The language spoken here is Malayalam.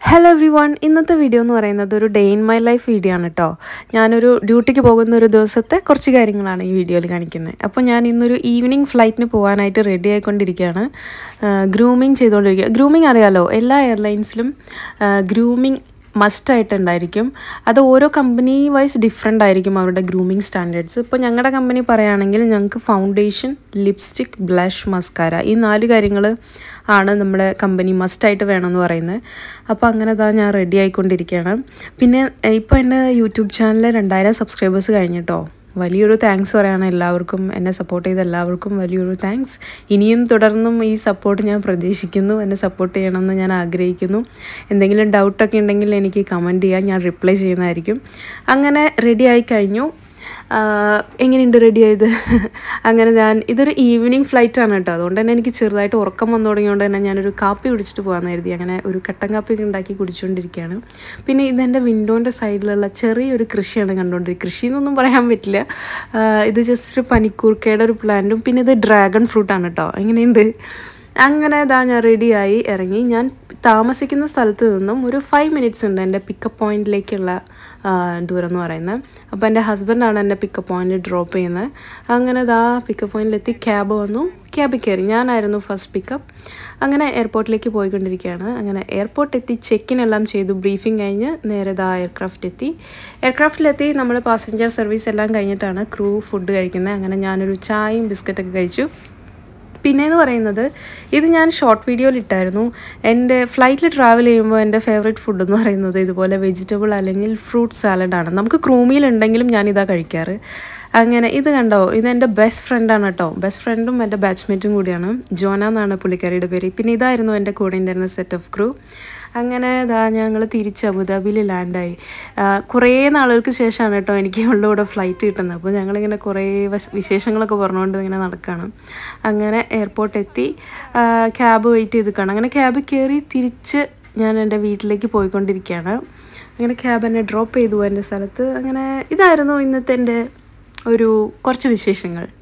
ഹലോ എവ്രി വൺ ഇന്നത്തെ വീഡിയോ എന്ന് പറയുന്നത് ഒരു day in my life video ആണ് കേട്ടോ ഞാനൊരു ഡ്യൂട്ടിക്ക് പോകുന്ന ഒരു ദിവസത്തെ കുറച്ച് കാര്യങ്ങളാണ് ഈ വീഡിയോയിൽ കാണിക്കുന്നത് അപ്പോൾ ഞാൻ ഇന്നൊരു ഈവനിങ് ഫ്ലൈറ്റിന് പോകാനായിട്ട് റെഡി ആയിക്കൊണ്ടിരിക്കുകയാണ് ഗ്രൂമിങ് ചെയ്തുകൊണ്ടിരിക്കുക ഗ്രൂമിങ് അറിയാലോ എല്ലാ എയർലൈൻസിലും ഗ്രൂമിങ് മസ്റ്റായിട്ടുണ്ടായിരിക്കും അത് ഓരോ കമ്പനി വൈസ് ഡിഫറെൻ്റ് ആയിരിക്കും അവരുടെ ഗ്രൂമിങ് സ്റ്റാൻഡേർഡ്സ് ഇപ്പോൾ ഞങ്ങളുടെ കമ്പനി പറയുകയാണെങ്കിൽ ഞങ്ങൾക്ക് ഫൗണ്ടേഷൻ ലിപ്സ്റ്റിക് ബ്ലഷ് മസ്കാര ഈ നാല് കാര്യങ്ങൾ ആണ് നമ്മുടെ കമ്പനി മസ്റ്റായിട്ട് വേണമെന്ന് പറയുന്നത് അപ്പോൾ അങ്ങനെ ഇതാ ഞാൻ റെഡി ആയിക്കൊണ്ടിരിക്കുകയാണ് പിന്നെ ഇപ്പോൾ എൻ്റെ യൂട്യൂബ് ചാനൽ രണ്ടായിരം സബ്സ്ക്രൈബേഴ്സ് കഴിഞ്ഞിട്ടോ വലിയൊരു താങ്ക്സ് പറയാണ് എല്ലാവർക്കും എന്നെ സപ്പോർട്ട് ചെയ്ത എല്ലാവർക്കും വലിയൊരു താങ്ക്സ് ഇനിയും തുടർന്നും ഈ സപ്പോർട്ട് ഞാൻ പ്രതീക്ഷിക്കുന്നു എന്നെ സപ്പോർട്ട് ചെയ്യണമെന്ന് ഞാൻ ആഗ്രഹിക്കുന്നു എന്തെങ്കിലും ഡൗട്ടൊക്കെ ഉണ്ടെങ്കിൽ എനിക്ക് കമൻറ്റ് ചെയ്യാം ഞാൻ റിപ്ലൈ ചെയ്യുന്നതായിരിക്കും അങ്ങനെ റെഡി ആയി കഴിഞ്ഞു എങ്ങനെയുണ്ട് റെഡി ആയത് അങ്ങനെ ഞാൻ ഇതൊരു ഈവനിങ് ഫ്ലൈറ്റ് ആണ് കേട്ടോ അതുകൊണ്ട് തന്നെ എനിക്ക് ചെറുതായിട്ട് ഉറക്കം വന്നു തുടങ്ങിയതുകൊണ്ട് തന്നെ ഞാനൊരു കാപ്പി കുടിച്ചിട്ട് പോകാമെന്ന് കരുതി അങ്ങനെ ഒരു കട്ടൻ കാപ്പി ഉണ്ടാക്കി കുടിച്ചുകൊണ്ടിരിക്കുകയാണ് പിന്നെ ഇതെൻ്റെ വിൻഡോൻ്റെ സൈഡിലുള്ള ചെറിയൊരു കൃഷിയാണ് കണ്ടുകൊണ്ടിരിക്കുന്നത് കൃഷി എന്നൊന്നും പറയാൻ പറ്റില്ല ഇത് ജസ്റ്റ് ഒരു പനിക്കൂർക്കയുടെ ഒരു പ്ലാന്റും പിന്നെ ഇത് ഡ്രാഗൺ ഫ്രൂട്ടാണ് കേട്ടോ എങ്ങനെയുണ്ട് അങ്ങനെ ഇതാ ഞാൻ റെഡിയായി ഇറങ്ങി ഞാൻ താമസിക്കുന്ന സ്ഥലത്ത് നിന്നും ഒരു ഫൈവ് മിനിറ്റ്സ് ഉണ്ട് എൻ്റെ പിക്കപ്പ് പോയിന്റിലേക്കുള്ള ദൂരം എന്ന് പറയുന്നത് അപ്പോൾ എൻ്റെ ഹസ്ബൻഡാണ് എൻ്റെ പിക്കപ്പ് പോയിന്റ് ഡ്രോപ്പ് ചെയ്യുന്നത് അങ്ങനെ ഇതാ പിക്കപ്പ് പോയിന്റിലെത്തി ക്യാബ് വന്നു ക്യാബിൽ കയറി ഞാനായിരുന്നു ഫസ്റ്റ് പിക്കപ്പ് അങ്ങനെ എയർപോർട്ടിലേക്ക് പോയിക്കൊണ്ടിരിക്കുകയാണ് അങ്ങനെ എയർപോർട്ട് എത്തി ചെക്കിൻ എല്ലാം ചെയ്തു ബ്രീഫിംഗ് കഴിഞ്ഞ് നേരെ ഇതാ എയർക്രാഫ്റ്റ് എത്തി എയർക്രാഫ്റ്റിലെത്തി നമ്മൾ പാസഞ്ചർ സർവീസ് എല്ലാം കഴിഞ്ഞിട്ടാണ് ക്രൂ ഫുഡ് കഴിക്കുന്നത് അങ്ങനെ ഞാനൊരു ചായയും ബിസ്ക്കറ്റൊക്കെ കഴിച്ചു പിന്നെ എന്ന് പറയുന്നത് ഇത് ഞാൻ ഷോർട്ട് വീഡിയോയിൽ ഇട്ടായിരുന്നു എൻ്റെ ഫ്ലൈറ്റിൽ ട്രാവൽ ചെയ്യുമ്പോൾ എൻ്റെ ഫേവറേറ്റ് ഫുഡ് എന്ന് പറയുന്നത് ഇതുപോലെ വെജിറ്റബിൾ അല്ലെങ്കിൽ ഫ്രൂട്ട് സാലഡാണ് നമുക്ക് ക്രൂമിയിൽ ഉണ്ടെങ്കിലും ഞാനിതാ കഴിക്കാറ് അങ്ങനെ ഇത് കണ്ടോ ഇത് എൻ്റെ ബെസ്റ്റ് ഫ്രണ്ടാണ് കേട്ടോ ബെസ്റ്റ് ഫ്രണ്ടും എൻ്റെ ബാച്ച്മേറ്റും കൂടിയാണ് ജോന എന്നാണ് പുള്ളിക്കാരിയുടെ പേര് പിന്നെ ഇതായിരുന്നു എൻ്റെ കൂടെ ഉണ്ടായിരുന്ന സെറ്റ് ഓഫ് ക്രൂ അങ്ങനെ ഇതാ ഞങ്ങൾ തിരിച്ച് അബുദാബിയിൽ ലാൻഡായി കുറേ നാളുകൾക്ക് ശേഷമാണ് കേട്ടോ എനിക്ക് അവളുടെ കൂടെ ഫ്ലൈറ്റ് കിട്ടുന്നത് അപ്പോൾ ഞങ്ങളിങ്ങനെ കുറേ വിശേഷങ്ങളൊക്കെ പറഞ്ഞുകൊണ്ട് ഇങ്ങനെ നടക്കുകയാണ് അങ്ങനെ എയർപോർട്ട് എത്തി ക്യാബ് വെയിറ്റ് ചെയ്ത് കാണാം അങ്ങനെ ക്യാബ് കയറി തിരിച്ച് ഞാൻ എൻ്റെ വീട്ടിലേക്ക് പോയിക്കൊണ്ടിരിക്കുകയാണ് അങ്ങനെ ക്യാബ് എന്നെ ഡ്രോപ്പ് ചെയ്തു എൻ്റെ സ്ഥലത്ത് അങ്ങനെ ഇതായിരുന്നു ഇന്നത്തെ എൻ്റെ ഒരു കുറച്ച് വിശേഷങ്ങൾ